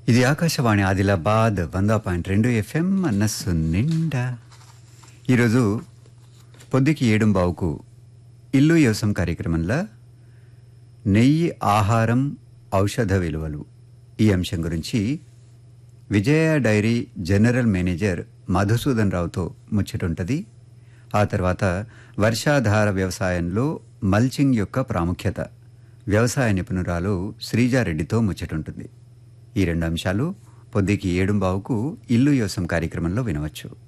ఇది ఆకాశవాణి ఆదిలాబాద్ వంద పాయింట్ రెండు ఎఫ్ఎం మనస్సు నిండా ఈరోజు పొద్దుకి ఏడుంబావుకు ఇల్లు వ్యవసాయం కార్యక్రమంలో నెయ్యి ఆహారం ఔషధ విలువలు ఈ అంశం గురించి Vijaya dairy general manager Madhusudan రావుతో ముచ్చటుంటది ఆ తర్వాత వర్షాధార వ్యవసాయంలో మల్చింగ్ యొక్క ప్రాముఖ్యత వ్యవసాయ నిపుణురాలు శ్రీజారెడ్డితో ముచ్చటుంటుంది ఈ రెండు అంశాలు పొద్దుకి ఏడుంబావుకు ఇల్లు వ్యవసాయం కార్యక్రమంలో వినవచ్చు